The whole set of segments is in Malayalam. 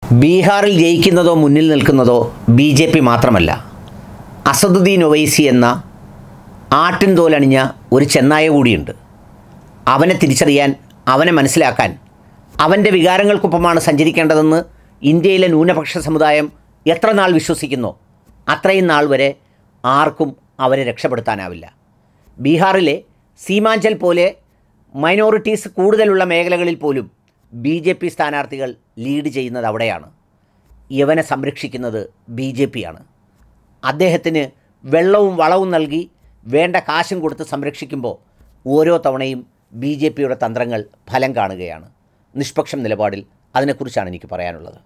ബീഹാറിൽ ജയിക്കുന്നതോ മുന്നിൽ നിൽക്കുന്നതോ ബി ജെ പി മാത്രമല്ല അസദുദ്ദീൻ ഒവൈസി എന്ന ആട്ടിൻ തോലണിഞ്ഞ ഒരു ചെന്നായ കൂടിയുണ്ട് അവനെ തിരിച്ചറിയാൻ അവനെ മനസ്സിലാക്കാൻ അവൻ്റെ വികാരങ്ങൾക്കൊപ്പമാണ് സഞ്ചരിക്കേണ്ടതെന്ന് ഇന്ത്യയിലെ ന്യൂനപക്ഷ സമുദായം എത്ര നാൾ വിശ്വസിക്കുന്നോ അത്രയും നാൾ വരെ ആർക്കും അവരെ രക്ഷപ്പെടുത്താനാവില്ല ബീഹാറിലെ സീമാഞ്ചൽ പോലെ മൈനോറിറ്റീസ് കൂടുതലുള്ള മേഖലകളിൽ പോലും ബി ജെ പി സ്ഥാനാർത്ഥികൾ ലീഡ് ചെയ്യുന്നത് അവിടെയാണ് യവനെ സംരക്ഷിക്കുന്നത് ബി ജെ പിയാണ് അദ്ദേഹത്തിന് വെള്ളവും വളവും നൽകി വേണ്ട കാശും കൊടുത്ത് സംരക്ഷിക്കുമ്പോൾ ഓരോ തവണയും ബി ജെ പിയുടെ തന്ത്രങ്ങൾ ഫലം കാണുകയാണ് നിഷ്പക്ഷം നിലപാടിൽ അതിനെക്കുറിച്ചാണ് എനിക്ക് പറയാനുള്ളത്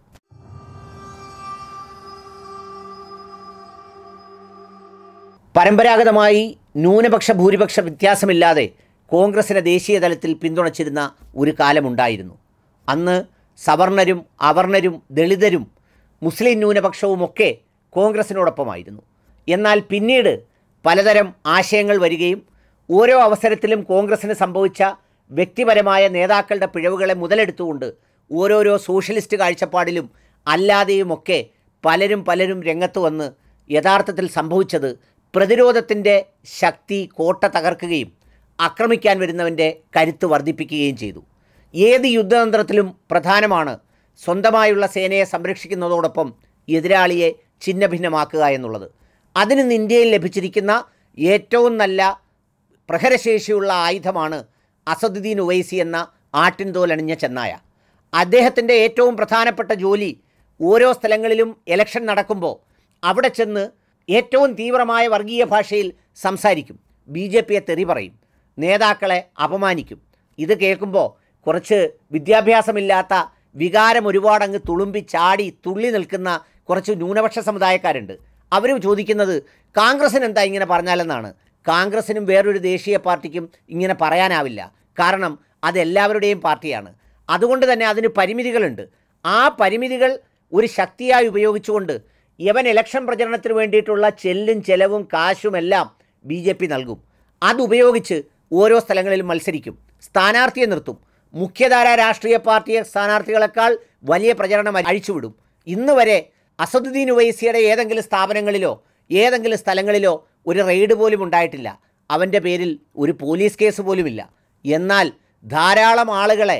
പരമ്പരാഗതമായി ന്യൂനപക്ഷ ഭൂരിപക്ഷ വ്യത്യാസമില്ലാതെ കോൺഗ്രസിനെ ദേശീയ തലത്തിൽ പിന്തുണച്ചിരുന്ന ഒരു കാലമുണ്ടായിരുന്നു അന്ന് സവർണരും അവർണരും ദളിതരും മുസ്ലിം ന്യൂനപക്ഷവുമൊക്കെ കോൺഗ്രസിനോടൊപ്പമായിരുന്നു എന്നാൽ പിന്നീട് പലതരം ആശയങ്ങൾ വരികയും ഓരോ അവസരത്തിലും കോൺഗ്രസ്സിന് സംഭവിച്ച വ്യക്തിപരമായ നേതാക്കളുടെ പിഴവുകളെ മുതലെടുത്തുകൊണ്ട് ഓരോരോ സോഷ്യലിസ്റ്റ് കാഴ്ചപ്പാടിലും അല്ലാതെയുമൊക്കെ പലരും പലരും രംഗത്ത് വന്ന് യഥാർത്ഥത്തിൽ സംഭവിച്ചത് പ്രതിരോധത്തിൻ്റെ ശക്തി കോട്ട തകർക്കുകയും ആക്രമിക്കാൻ വരുന്നവൻ്റെ കരുത്ത് വർദ്ധിപ്പിക്കുകയും ചെയ്തു ഏത് യുദ്ധതന്ത്രത്തിലും പ്രധാനമാണ് സ്വന്തമായുള്ള സേനയെ സംരക്ഷിക്കുന്നതോടൊപ്പം എതിരാളിയെ ഛിന്നഭിന്നമാക്കുക എന്നുള്ളത് അതിന് ഇന്ന് ഇന്ത്യയിൽ ലഭിച്ചിരിക്കുന്ന ഏറ്റവും നല്ല പ്രഹരശേഷിയുള്ള ആയുധമാണ് അസദുദ്ദീൻ ഉവൈസി എന്ന ആട്ടിൻതോലണിഞ്ഞ ചെന്നായ അദ്ദേഹത്തിൻ്റെ ഏറ്റവും പ്രധാനപ്പെട്ട ജോലി ഓരോ സ്ഥലങ്ങളിലും ഇലക്ഷൻ നടക്കുമ്പോൾ അവിടെ ചെന്ന് ഏറ്റവും തീവ്രമായ വർഗീയ ഭാഷയിൽ സംസാരിക്കും ബി ജെ പിയെ തെറി പറയും നേതാക്കളെ അപമാനിക്കും ഇത് കേൾക്കുമ്പോൾ കുറച്ച് വിദ്യാഭ്യാസമില്ലാത്ത വികാരം ഒരുപാടങ്ങ് തുളുമ്പി ചാടി തുള്ളി നിൽക്കുന്ന കുറച്ച് ന്യൂനപക്ഷ സമുദായക്കാരുണ്ട് അവർ ചോദിക്കുന്നത് കോൺഗ്രസിന് എന്താ ഇങ്ങനെ പറഞ്ഞാലെന്നാണ് കോൺഗ്രസിനും വേറൊരു ദേശീയ പാർട്ടിക്കും ഇങ്ങനെ പറയാനാവില്ല കാരണം അത് എല്ലാവരുടെയും പാർട്ടിയാണ് അതുകൊണ്ട് തന്നെ അതിന് പരിമിതികളുണ്ട് ആ പരിമിതികൾ ഒരു ശക്തിയായി ഉപയോഗിച്ചുകൊണ്ട് യവൻ ഇലക്ഷൻ പ്രചരണത്തിന് വേണ്ടിയിട്ടുള്ള ചെല്ലും ചെലവും കാശുമെല്ലാം ബി ജെ പി നൽകും അതുപയോഗിച്ച് ഓരോ സ്ഥലങ്ങളിലും മത്സരിക്കും സ്ഥാനാർത്ഥിയെ നിർത്തും മുഖ്യധാര രാഷ്ട്രീയ പാർട്ടിയെ സ്ഥാനാർത്ഥികളെക്കാൾ വലിയ പ്രചരണം അഴിച്ചുവിടും ഇന്ന് വരെ അസദുദ്ദീൻ ഉവൈസിയുടെ ഏതെങ്കിലും സ്ഥാപനങ്ങളിലോ ഏതെങ്കിലും സ്ഥലങ്ങളിലോ ഒരു റെയ്ഡ് പോലും ഉണ്ടായിട്ടില്ല അവൻ്റെ പേരിൽ ഒരു പോലീസ് കേസ് പോലുമില്ല എന്നാൽ ധാരാളം ആളുകളെ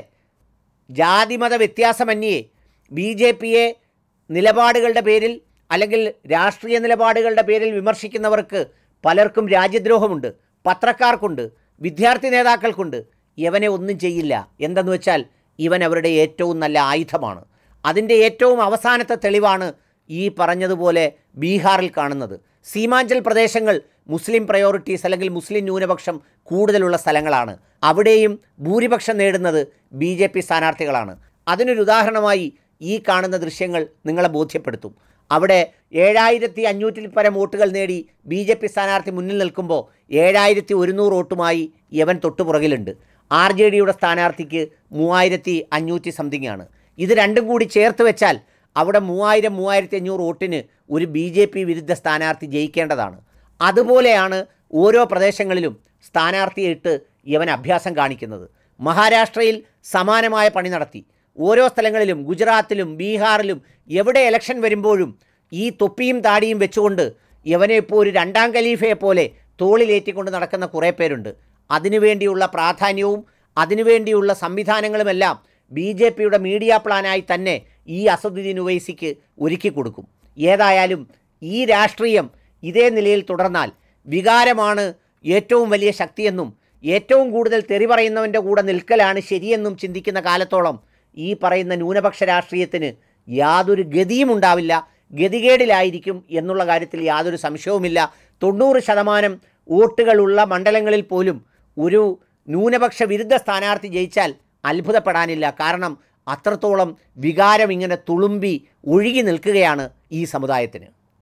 ജാതിമത വ്യത്യാസമന്യേ ബി ജെ പിയെ നിലപാടുകളുടെ പേരിൽ അല്ലെങ്കിൽ രാഷ്ട്രീയ നിലപാടുകളുടെ പേരിൽ വിമർശിക്കുന്നവർക്ക് പലർക്കും രാജ്യദ്രോഹമുണ്ട് പത്രക്കാർക്കുണ്ട് വിദ്യാർത്ഥി നേതാക്കൾക്കുണ്ട് ഇവനെ ഒന്നും ചെയ്യില്ല എന്തെന്ന് വെച്ചാൽ ഇവൻ അവരുടെ ഏറ്റവും നല്ല ആയുധമാണ് അതിൻ്റെ ഏറ്റവും അവസാനത്തെ തെളിവാണ് ഈ പറഞ്ഞതുപോലെ ബീഹാറിൽ കാണുന്നത് സീമാഞ്ചൽ പ്രദേശങ്ങൾ മുസ്ലിം പ്രയോറിറ്റീസ് അല്ലെങ്കിൽ മുസ്ലിം ന്യൂനപക്ഷം കൂടുതലുള്ള സ്ഥലങ്ങളാണ് അവിടെയും ഭൂരിപക്ഷം നേടുന്നത് ബി ജെ പി സ്ഥാനാർത്ഥികളാണ് അതിനൊരു ഉദാഹരണമായി ഈ കാണുന്ന ദൃശ്യങ്ങൾ നിങ്ങളെ ബോധ്യപ്പെടുത്തും അവിടെ ഏഴായിരത്തി അഞ്ഞൂറ്റിൽ പരം വോട്ടുകൾ നേടി ബി ജെ പി സ്ഥാനാർത്ഥി മുന്നിൽ നിൽക്കുമ്പോൾ ഏഴായിരത്തി ഒരുന്നൂറ് വോട്ടുമായി യവൻ തൊട്ടുപുറകിലുണ്ട് ആർ ജെ ഡിയുടെ സ്ഥാനാർത്ഥിക്ക് മൂവായിരത്തി അഞ്ഞൂറ്റി സംതിങ് ആണ് ഇത് രണ്ടും കൂടി ചേർത്ത് വെച്ചാൽ അവിടെ മൂവായിരം മൂവായിരത്തി അഞ്ഞൂറ് വോട്ടിന് ഒരു ബി ജെ പി വിരുദ്ധ സ്ഥാനാർത്ഥി ജയിക്കേണ്ടതാണ് അതുപോലെയാണ് ഓരോ പ്രദേശങ്ങളിലും സ്ഥാനാർത്ഥിയെ ഇട്ട് ഇവൻ അഭ്യാസം കാണിക്കുന്നത് മഹാരാഷ്ട്രയിൽ സമാനമായ പണി നടത്തി ഓരോ സ്ഥലങ്ങളിലും ഗുജറാത്തിലും ബീഹാറിലും എവിടെ ഇലക്ഷൻ വരുമ്പോഴും ഈ തൊപ്പിയും താടിയും വെച്ചുകൊണ്ട് ഇവനെ ഇപ്പോൾ ഒരു രണ്ടാം ഖലീഫയെ പോലെ തോളിലേറ്റിക്കൊണ്ട് നടക്കുന്ന കുറേ പേരുണ്ട് അതിനുവേണ്ടിയുള്ള പ്രാധാന്യവും അതിനുവേണ്ടിയുള്ള സംവിധാനങ്ങളുമെല്ലാം ബി ജെ പിയുടെ മീഡിയ പ്ലാനായി തന്നെ ഈ അസദുദ്ദീൻ ഉവൈസിക്ക് ഒരുക്കി കൊടുക്കും ഏതായാലും ഈ രാഷ്ട്രീയം ഇതേ നിലയിൽ തുടർന്നാൽ വികാരമാണ് ഏറ്റവും വലിയ ശക്തിയെന്നും ഏറ്റവും കൂടുതൽ തെറി പറയുന്നവൻ്റെ കൂടെ നിൽക്കലാണ് ശരിയെന്നും ചിന്തിക്കുന്ന കാലത്തോളം ഈ പറയുന്ന ന്യൂനപക്ഷ രാഷ്ട്രീയത്തിന് യാതൊരു ഗതിയും ഉണ്ടാവില്ല ഗതികേടിലായിരിക്കും എന്നുള്ള കാര്യത്തിൽ യാതൊരു സംശയവുമില്ല തൊണ്ണൂറ് ശതമാനം വോട്ടുകളുള്ള മണ്ഡലങ്ങളിൽ പോലും ഒരു ന്യൂനപക്ഷ വിരുദ്ധ സ്ഥാനാർത്ഥി ജയിച്ചാൽ അത്ഭുതപ്പെടാനില്ല കാരണം അത്രത്തോളം വികാരം ഇങ്ങനെ തുളുമ്പി ഒഴുകി നിൽക്കുകയാണ് ഈ സമുദായത്തിന്